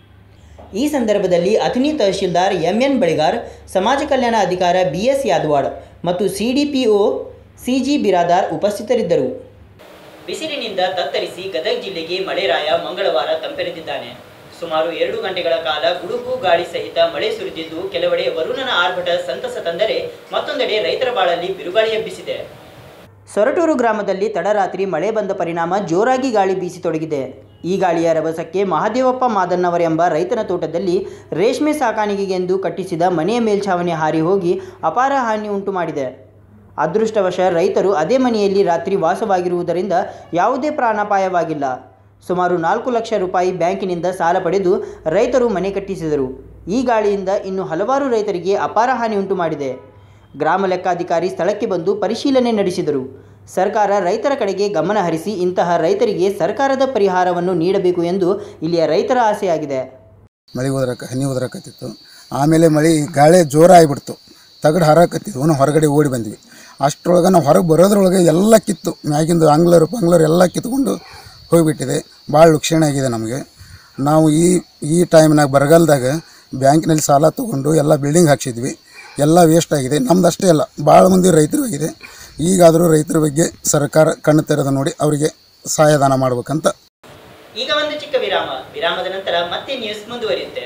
ಈ ಸಂದರ್ಭದಲ್ಲಿ ಅಥಣಿ ತಹಶೀಲ್ದಾರ್ ಎಂಎನ್ ಬಳಿಗಾರ್ ಸಮಾಜ ಕಲ್ಯಾಣ ಅಧಿಕಾರ ಬಿಎಸ್ ಯಾದವಾಡ್ ಮತ್ತು ಸಿಡಿಪಿಒ ಸಿಜಿ ಬಿರಾದಾರ್ ಉಪಸ್ಥಿತರಿದ್ದರು ಬಿಸಿಲಿನಿಂದ ತತ್ತರಿಸಿ ಗದಗ ಜಿಲ್ಲೆಗೆ ಮಳೆರಾಯ ಮಂಗಳವಾರ ತಂಪೆರೆದಿದ್ದಾನೆ ಸುಮಾರು ಎರಡು ಗಂಟೆಗಳ ಕಾಲ ಗುಡುಗು ಗಾಳಿ ಸಹಿತ ಮಳೆ ಸುರಿದಿದ್ದು ಕೆಲವೆಡೆ ವರುಣನ ಆರ್ಭಟ ಸಂತಸ ತಂದರೆ ಮತ್ತೊಂದೆಡೆ ರೈತರ ಬಾಳಲ್ಲಿ ಬಿರುಗಾಳಿ ಎಬ್ಬಿಸಿದೆ ಸೊರಟೂರು ಗ್ರಾಮದಲ್ಲಿ ತಡರಾತ್ರಿ ಮಳೆ ಬಂದ ಪರಿಣಾಮ ಜೋರಾಗಿ ಗಾಳಿ ಬೀಸಿತೊಡಗಿದೆ ಈ ಗಾಳಿಯ ರಭಸಕ್ಕೆ ಮಹಾದೇವಪ್ಪ ಮಾದನ್ನವರೆಂಬ ರೈತನ ತೋಟದಲ್ಲಿ ರೇಷ್ಮೆ ಸಾಕಾಣಿಕೆಗೆಂದು ಕಟ್ಟಿಸಿದ ಮನೆಯ ಮೇಲ್ಛಾವಣಿ ಹಾರಿ ಹೋಗಿ ಅಪಾರ ಹಾನಿ ಉಂಟು ಮಾಡಿದೆ ಅದೃಷ್ಟವಶ ರೈತರು ಅದೇ ಮನೆಯಲ್ಲಿ ರಾತ್ರಿ ವಾಸವಾಗಿರುವುದರಿಂದ ಯಾವುದೇ ಪ್ರಾಣಾಪಾಯವಾಗಿಲ್ಲ ಸುಮಾರು ನಾಲ್ಕು ಲಕ್ಷ ರೂಪಾಯಿ ಬ್ಯಾಂಕಿನಿಂದ ಸಾಲ ಪಡೆದು ರೈತರು ಮನೆ ಕಟ್ಟಿಸಿದರು ಈ ಗಾಳಿಯಿಂದ ಇನ್ನು ಹಲವಾರು ರೈತರಿಗೆ ಅಪಾರ ಹಾನಿ ಉಂಟು ಮಾಡಿದೆ ಗ್ರಾಮ ಲೆಕ್ಕಾಧಿಕಾರಿ ಸ್ಥಳಕ್ಕೆ ಬಂದು ಪರಿಶೀಲನೆ ನಡೆಸಿದರು ಸರ್ಕಾರ ರೈತರ ಕಡೆಗೆ ಗಮನ ಹರಿಸಿ ಇಂತಹ ರೈತರಿಗೆ ಸರ್ಕಾರದ ಪರಿಹಾರವನ್ನು ನೀಡಬೇಕು ಎಂದು ಇಲ್ಲಿಯ ರೈತರ ಆಸೆಯಾಗಿದೆ ಮಳೆ ಹೋದ್ರಕ ಹನಿ ಹೋದ್ರಕತ್ತಿತ್ತು ಆಮೇಲೆ ಮಳೆ ಗಾಳಿ ಜೋರ ಆಗಿಬಿಡ್ತು ತಗಡು ಹರಕತ್ತಿದ್ವು ನಾವು ಹೊರಗಡೆ ಓಡಿ ಬಂದ್ವಿ ಅಷ್ಟರೊಳಗೆ ನಾವು ಹೊರಗೆ ಬರೋದ್ರೊಳಗೆ ಎಲ್ಲ ಕಿತ್ತು ಮ್ಯಾಗಿಂದು ಆಂಗ್ಲರು ಪಂಗ್ಲರು ಎಲ್ಲ ಕಿತ್ಕೊಂಡು ಹೋಗಿಬಿಟ್ಟಿದೆ ಭಾಳ ಲುಕ್ಷಣ ಆಗಿದೆ ನಮಗೆ ನಾವು ಈ ಈ ಟೈಮ್ನಾಗ ಬರಗಾಲದಾಗ ಬ್ಯಾಂಕಿನಲ್ಲಿ ಸಾಲ ತೊಗೊಂಡು ಎಲ್ಲ ಬಿಲ್ಡಿಂಗ್ ಹಾಕ್ಸಿದ್ವಿ ಎಲ್ಲ ವೇಸ್ಟ್ ಆಗಿದೆ ನಮ್ದು ಅಷ್ಟೇ ಅಲ್ಲ ಭಾಳ ಮಂದಿ ರೈತರು ಆಗಿದೆ ಈಗಾದರೂ ರೈತರ ಬಗ್ಗೆ ಸರ್ಕಾರ ಕಣ್ಣು ತೆರೆದು ನೋಡಿ ಅವರಿಗೆ ಸಹಾಯದಾನ ಮಾಡ್ಬೇಕಂತ ಈಗ ಒಂದು ಚಿಕ್ಕ ವಿರಾಮ ವಿರಾಮದ ನಂತರ ಮತ್ತೆ ನ್ಯೂಸ್ ಮುಂದುವರಿಯುತ್ತೆ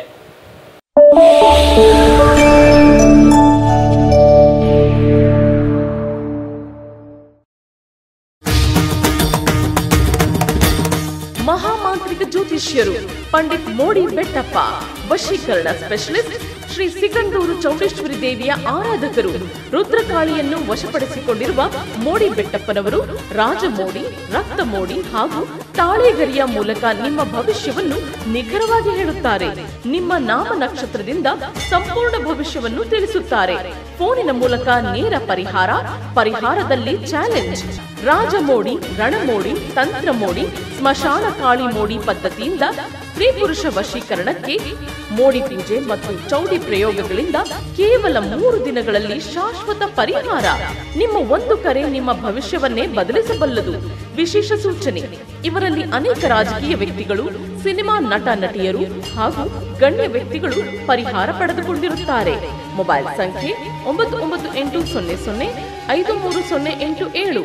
ಮಹಾಮಾಂತ್ರಿಕ ಜ್ಯೋತಿಷ್ಯರು ಪಂಡಿತ್ ಮೋಡಿ ಬೆಟ್ಟಪ್ಪ ವಶೀಕರಣ ಸ್ಪೆಷಲಿಸ್ಟ್ ಶ್ರೀ ಸಿಗಂದೂರು ಚೌಡೇಶ್ವರಿ ದೇವಿಯ ಆರಾಧಕರು ರುದ್ರಕಾಳಿಯನ್ನು ವಶಪಡಿಸಿಕೊಂಡಿರುವ ಮೋಡಿ ಬೆಟ್ಟಪ್ಪನವರು ರಾಜಮೋಡಿ ರಕ್ತ ಮೋಡಿ ಹಾಗೂ ತಾಳೆಗರಿಯ ಮೂಲಕ ನಿಮ್ಮ ಭವಿಷ್ಯವನ್ನು ನಿಖರವಾಗಿ ಹೇಳುತ್ತಾರೆ ನಿಮ್ಮ ನಾಮ ನಕ್ಷತ್ರದಿಂದ ಸಂಪೂರ್ಣ ಭವಿಷ್ಯವನ್ನು ತಿಳಿಸುತ್ತಾರೆ ಫೋನಿನ ಮೂಲಕ ನೇರ ಪರಿಹಾರ ಪರಿಹಾರದಲ್ಲಿ ಚಾಲೆಂಜ್ ರಾಜಮೋಡಿ ರಣಮೋಡಿ ತಂತ್ರಮೋಡಿ ಸ್ಮಶಾನ ಕಾಳಿ ಮೋಡಿ ಪದ್ಧತಿಯಿಂದ ಸ್ತ್ರೀ ಪುರುಷ ವಶೀಕರಣಕ್ಕೆ ಮೋಡಿ ಪೂಜೆ ಮತ್ತು ಚೌಡಿ ಪ್ರಯೋಗಗಳಿಂದ ಕೇವಲ ಮೂರು ದಿನಗಳಲ್ಲಿ ಶಾಶ್ವತ ಪರಿಹಾರ ನಿಮ್ಮ ಒಂದು ಕರೆ ನಿಮ್ಮ ಭವಿಷ್ಯವನ್ನೇ ಬದಲಿಸಬಲ್ಲದು ವಿಶೇಷ ಸೂಚನೆ ಇವರಲ್ಲಿ ಅನೇಕ ರಾಜಕೀಯ ವ್ಯಕ್ತಿಗಳು ಸಿನಿಮಾ ನಟ ನಟಿಯರು ಹಾಗೂ ಗಣ್ಯ ವ್ಯಕ್ತಿಗಳು ಪರಿಹಾರ ಪಡೆದುಕೊಂಡಿರುತ್ತಾರೆ ಮೊಬೈಲ್ ಸಂಖ್ಯೆ ಒಂಬತ್ತು ಒಂಬತ್ತು ಎಂಟು ಸೊನ್ನೆ ಸೊನ್ನೆ ಐದು ಮೂರು ಸೊನ್ನೆ ಎಂಟು ಏಳು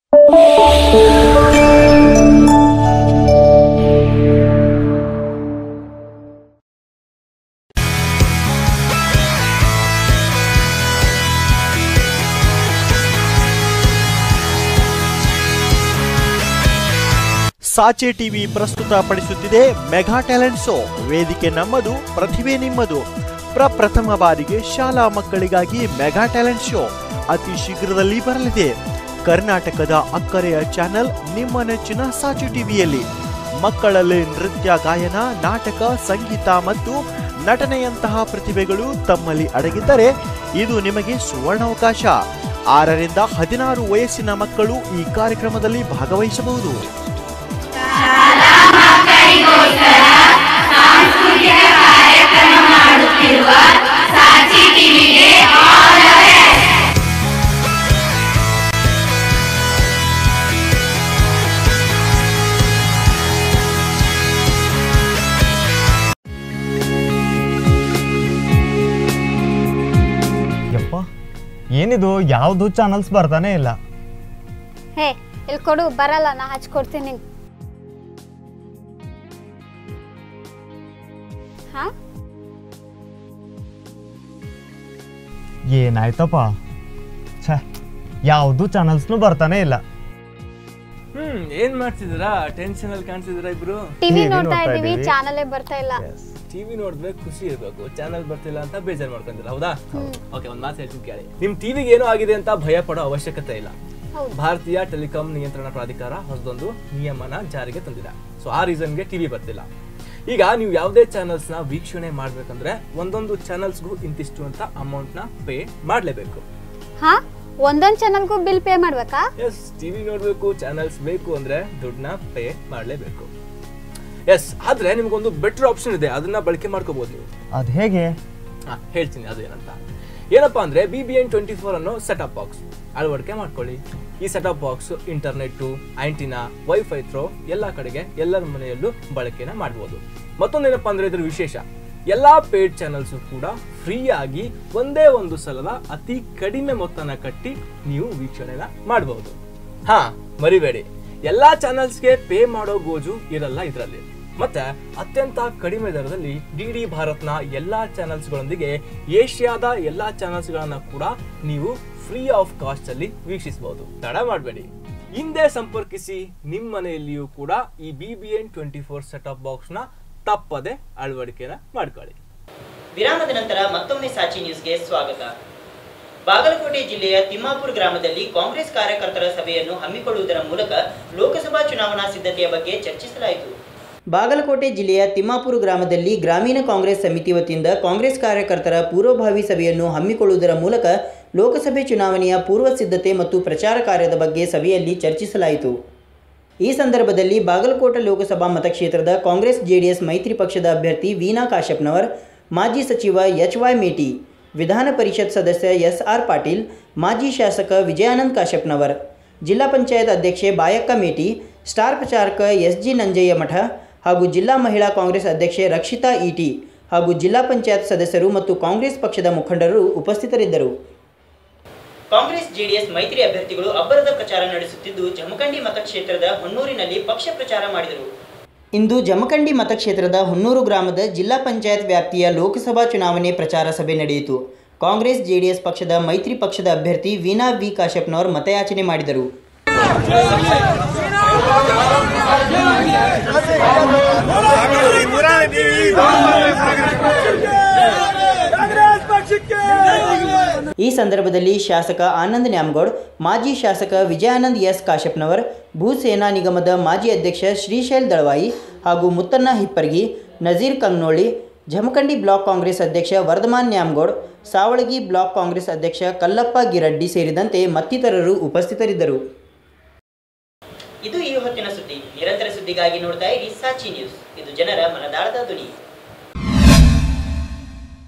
ಸಾಚೆ ಟಿವಿ ಪ್ರಸ್ತುತ ಪಡಿಸುತ್ತಿದೆ ಮೆಗಾ ಟ್ಯಾಲೆಂಟ್ ಶೋ ವೇದಿಕೆ ನಮ್ಮದು ಪ್ರತಿಭೆ ನಿಮ್ಮದು ಪ್ರಪ್ರಥಮ ಬಾರಿಗೆ ಶಾಲಾ ಮಕ್ಕಳಿಗಾಗಿ ಮೆಗಾ ಟ್ಯಾಲೆಂಟ್ ಶೋ ಅತಿ ಶೀಘ್ರದಲ್ಲಿ ಬರಲಿದೆ ಕರ್ನಾಟಕದ ಅಕ್ಕರೆಯ ಚಾನೆಲ್ ನಿಮ್ಮ ನೆಚ್ಚಿನ ಸಾಚೆ ಟಿವಿಯಲ್ಲಿ ಮಕ್ಕಳಲ್ಲಿ ನೃತ್ಯ ಗಾಯನ ನಾಟಕ ಸಂಗೀತ ಮತ್ತು ನಟನೆಯಂತಹ ಪ್ರತಿಭೆಗಳು ತಮ್ಮಲ್ಲಿ ಅಡಗಿದ್ದರೆ ಇದು ನಿಮಗೆ ಸುವರ್ಣಾವಕಾಶ ಆರರಿಂದ ಹದಿನಾರು ವಯಸ್ಸಿನ ಮಕ್ಕಳು ಈ ಕಾರ್ಯಕ್ರಮದಲ್ಲಿ ಭಾಗವಹಿಸಬಹುದು ಯಪ್ಪ ಏನಿದು ಯಾವುದು ಚಾನಲ್ಸ್ ಬರ್ತಾನೆ ಇಲ್ಲ ಹೇ ಇಲ್ಲಿ ಕೊಡು ಬರಲ್ಲ ನಾ ಹಚ್ಕೊಡ್ತೀನಿ ಹಾ ಏನಾಯ್ತಪ್ಪ ಛೇ ಯಾವುದು ಚಾನಲ್ಸ್ನು ಬರ್ತಾನೆ ಇಲ್ಲ ಹ್ಮ್ ಏನ್ ಮಾಡ್ತಿದ್ದೀರಾ ಟೆನ್ಷನ್ ಅಲ್ಲಿ ಕಾಣ್ತಿದ್ದೀರಾ ಇಬ್ರು ಟಿವಿ ನೋಡ್ತಾ ಇದೀವಿ ಚಾನಲೇ ಬರ್ತಾ ಇಲ್ಲ ಟಿವಿ ನೋಡಿದ್ರೆ ಖುಷಿ ಇರ್ಬೇಕು ಚಾನಲ್ ಬರ್ತಿಲ್ಲ ಅಂತ ಬೇಜಾರ್ ಮಾಡ್ಕೊಂತೀರ ಹೌದಾ ಓಕೆ ಒಂದ್ ಮಾತು ಹೇಳ್ತೀನಿ ಕೇಳಿ ನಿಮ್ ಟಿವಿಗೆ ಏನೋ ಆಗಿದೆ ಅಂತ ಭಯ ಪಡೋ ಅವಶ್ಯಕತೆ ಇಲ್ಲ ಹೌದು. ಭಾರತೀಯ ಟೆಲಿಕಾಂ ನಿಯಂತ್ರಣ ಪ್ರಾಧಿಕಾರ ಹೊಸದೊಂದು ನಿಯಮನ ಜಾರಿಗೆ ತಂದಿದೆ ಸೊ ಆ ರೀಸನ್ಗೆ ಟಿವಿ ಬರ್ತಿಲ್ಲ ಈಗ ನೀವು ಯಾವುದೇ ಚಾನಲ್ಸ್ ನ ವೀಕ್ಷಣೆ ಮಾಡ್ಬೇಕಂದ್ರೆ ಒಂದೊಂದು ಚಾನಲ್ಸ್ಗೂ ಇಂತಿಷ್ಟು ಅಂತ ಅಮೌಂಟ್ ನ ಪೇ ಮಾಡ್ಲೇಬೇಕು ಹಾ ಒಂದೊಂದ್ ಚಾನಲ್ಗೂ ಬಿಲ್ ಪೇ ಮಾಡ್ಬೇಕಾ ಎಸ್ ಟಿವಿ ನೋಡ್ಬೇಕು ಚಾನಲ್ಸ್ ಬೇಕು ಅಂದ್ರೆ ದುಡ್ಡನ್ನ ಪೇ ಮಾಡ್ಲೇಬೇಕು ಎಸ್ ಆದ್ರೆ ನಿಮ್ಗೊಂದು ಬೆಟರ್ ಆಪ್ಷನ್ ಇದೆ ಅದನ್ನ ಬಳಕೆ ಮಾಡ್ಕೋಬಹುದು ನೀವು ಅದು ಹೇಗೆ ಹಾ ಹೇಳ್ತೀನಿ ಅದು ಏನಂತ ಏನಪ್ಪಾ ಅಂದ್ರೆ B B N twenty four ಅನ್ನೋ ಸೆಟಪ್ ಬಾಕ್ಸ್ ಅಳವಡಿಕೆ ಮಾಡ್ಕೊಳ್ಳಿ ಈ setup box internet antenna wifi through ಎಲ್ಲ ಕಡೆಗೆ ಎಲ್ಲರ ಮನೆಯಲ್ಲೂ ಬಳಕೆನ ಮಾಡ್ಬೋದು ಮತ್ತೊಂದೇನಪ್ಪಾ ಅಂದ್ರೆ ಇದ್ರ ವಿಶೇಷ ಎಲ್ಲಾ ಪೇಡ್ ಚಾನಲ್ಸ್ ಕೂಡ ಫ್ರೀ ಆಗಿ ಒಂದೇ ಒಂದು ಸಲದ ಅತಿ ಕಡಿಮೆ ಮೊತ್ತನ ಕಟ್ಟಿ ನೀವು ವೀಕ್ಷಣೆನ ಮಾಡಬಹುದು ಹಾ ಮರಿಬೇಡಿ ಎಲ್ಲಾ ಚಾನಲ್ಸ್ಗೆ ಪೇ ಮಾಡೋ ಗೋಜು ಇರಲ್ಲ ಇದರಲ್ಲಿ ಮತ್ತೆ ಅತ್ಯಂತ ಕಡಿಮೆ ದರದಲ್ಲಿ ಡಿ ಡಿ ಭಾರತ್ನ ಎಲ್ಲಾ ಚಾನಲ್ಸ್ಗಳೊಂದಿಗೆ ಏಷ್ಯಾದ ಎಲ್ಲಾ ಚಾನಲ್ಸ್ಗಳನ್ನ ಕೂಡ ನೀವು ಫ್ರೀ ಆಫ್ ಕಾಸ್ಟ್ ಅಲ್ಲಿ ವೀಕ್ಷಿಸಬಹುದು ತಡ ಮಾಡಬೇಡಿ ಹಿಂದೆ ಸಂಪರ್ಕಿಸಿ ನಿಮ್ಮ ಮನೆಯಲ್ಲಿಯೂ ಕೂಡ ಈ B B N twenty four setup box ನ ತಪ್ಪದೆ ಅಳವಡಿಕೆನ ಮಾಡ್ಕೊಳ್ಳಿ ವಿರಾಮದ ನಂತರ ಮತ್ತೊಮ್ಮೆ ಸಾಚಿ ನ್ಯೂಸ್ಗೆ ಸ್ವಾಗತ ಬಾಗಲಕೋಟೆ ಜಿಲ್ಲೆಯ ತಿಮ್ಮಾಪುರ ಗ್ರಾಮದಲ್ಲಿ ಕಾಂಗ್ರೆಸ್ ಕಾರ್ಯಕರ್ತರ ಸಭೆಯನ್ನು ಹಮ್ಮಿಕೊಳ್ಳುವುದರ ಮೂಲಕ ಲೋಕಸಭಾ ಚುನಾವಣಾ ಸಿದ್ಧತೆಯ ಬಗ್ಗೆ ಚರ್ಚಿಸಲಾಯಿತು ಬಾಗಲಕೋಟೆ ಜಿಲ್ಲೆಯ ತಿಮ್ಮಾಪುರ ಗ್ರಾಮದಲ್ಲಿ ಗ್ರಾಮೀಣ ಕಾಂಗ್ರೆಸ್ ಸಮಿತಿ ವತಿಯಿಂದ ಕಾಂಗ್ರೆಸ್ ಕಾರ್ಯಕರ್ತರ ಪೂರ್ವಭಾವಿ ಸಭೆಯನ್ನು ಹಮ್ಮಿಕೊಳ್ಳುವುದರ ಮೂಲಕ ಲೋಕಸಭೆ ಚುನಾವಣೆಯ ಪೂರ್ವ ಸಿದ್ಧತೆ ಮತ್ತು ಪ್ರಚಾರ ಕಾರ್ಯದ ಬಗ್ಗೆ ಸಭೆಯಲ್ಲಿ ಚರ್ಚಿಸಲಾಯಿತು ಈ ಸಂದರ್ಭದಲ್ಲಿ ಬಾಗಲಕೋಟೆ ಲೋಕಸಭಾ ಮತಕ್ಷೇತ್ರದ ಕಾಂಗ್ರೆಸ್ ಜೆಡಿಎಸ್ ಮೈತ್ರಿ ಪಕ್ಷದ ಅಭ್ಯರ್ಥಿ ವೀಣಾ ಕಾಶ್ಯಪ್ನವರ್ ಮಾಜಿ ಸಚಿವ ಎಚ್ ವೈ ಮೇಟಿ ವಿಧಾನ ಪರಿಷತ್ ಸದಸ್ಯ ಎಸ್ ಆರ್ ಪಾಟೀಲ್ ಮಾಜಿ ಶಾಸಕ ವಿಜಯಾನಂದ್ ಕಾಶ್ಯಪ್ನವರ್ ಜಿಲ್ಲಾ ಪಂಚಾಯತ್ ಅಧ್ಯಕ್ಷೆ ಬಾಯಕ್ಕ ಮೇಟಿ ಸ್ಟಾರ್ ಪ್ರಚಾರಕ ಎಸ್ ಜಿ ನಂಜಯ್ಯ ಮಠ ಹಾಗೂ ಜಿಲ್ಲಾ ಮಹಿಳಾ ಕಾಂಗ್ರೆಸ್ ಅಧ್ಯಕ್ಷೆ ರಕ್ಷಿತಾ ಈಟಿ ಹಾಗೂ ಜಿಲ್ಲಾ ಪಂಚಾಯತ್ ಸದಸ್ಯರು ಮತ್ತು ಕಾಂಗ್ರೆಸ್ ಪಕ್ಷದ ಮುಖಂಡರು ಉಪಸ್ಥಿತರಿದ್ದರು ಕಾಂಗ್ರೆಸ್ ಜೆಡಿಎಸ್ ಮೈತ್ರಿ ಅಭ್ಯರ್ಥಿಗಳು ಅಬ್ಬರದ ಪ್ರಚಾರ ನಡೆಸುತ್ತಿದ್ದು ಜಮಖಂಡಿ ಮತಕ್ಷೇತ್ರದ ಹೊನ್ನೂರಿನಲ್ಲಿ ಪಕ್ಷ ಪ್ರಚಾರ ಮಾಡಿದರು ಇಂದು ಜಮಖಂಡಿ ಮತಕ್ಷೇತ್ರದ ಹೊನ್ನೂರು ಗ್ರಾಮದ ಜಿಲ್ಲಾ ಪಂಚಾಯತ್ ವ್ಯಾಪ್ತಿಯ ಲೋಕಸಭಾ ಚುನಾವಣೆ ಪ್ರಚಾರ ಸಭೆ ನಡೆಯಿತು ಕಾಂಗ್ರೆಸ್ ಜೆಡಿಎಸ್ ಪಕ್ಷದ ಮೈತ್ರಿ ಪಕ್ಷದ ಅಭ್ಯರ್ಥಿ ವೀಣಾ ವಿ ಕಾಶ್ಯಪ್ನವರ್ ಮತಯಾಚನೆ ಮಾಡಿದರು ಈ ಸಂದರ್ಭದಲ್ಲಿ ಶಾಸಕ ಆನಂದ್ ನ್ಯಾಮಗೌಡ್ ಮಾಜಿ ಶಾಸಕ ವಿಜಯಾನಂದ್ ಎಸ್ ಕಾಶ್ಯಪ್ನವರ್ ಭೂಸೇನಾ ನಿಗಮದ ಮಾಜಿ ಅಧ್ಯಕ್ಷ ಶ್ರೀಶೈಲ್ ದಳವಾಯಿ ಹಾಗೂ ಮುತ್ತಣ್ಣ ಹಿಪ್ಪರ್ಗಿ ನಜೀರ್ ಕಂಗ್ನೋಳಿ ಜಮಖಂಡಿ ಬ್ಲಾಕ್ ಕಾಂಗ್ರೆಸ್ ಅಧ್ಯಕ್ಷ ವರ್ಧಮಾನ್ ನ್ಯಾಮಗೌಡ್ ಸಾವಳಗಿ ಬ್ಲಾಕ್ ಕಾಂಗ್ರೆಸ್ ಅಧ್ಯಕ್ಷ ಕಲ್ಲಪ್ಪ ಗಿರಡ್ಡಿ ಸೇರಿದಂತೆ ಮತ್ತಿತರರು ಉಪಸ್ಥಿತರಿದ್ದರು ಇದು ಈ ಹೊತ್ತಿನ ಸುದ್ದಿ ನಿರಂತರ ಸುದ್ದಿಗಾಗಿ ನೋಡ್ತಾ ಇರಿ ಸಾಚಿ ನ್ಯೂಸ್ ಇದು ಜನರ ಮನದಾಳದ ಧ್ವನಿ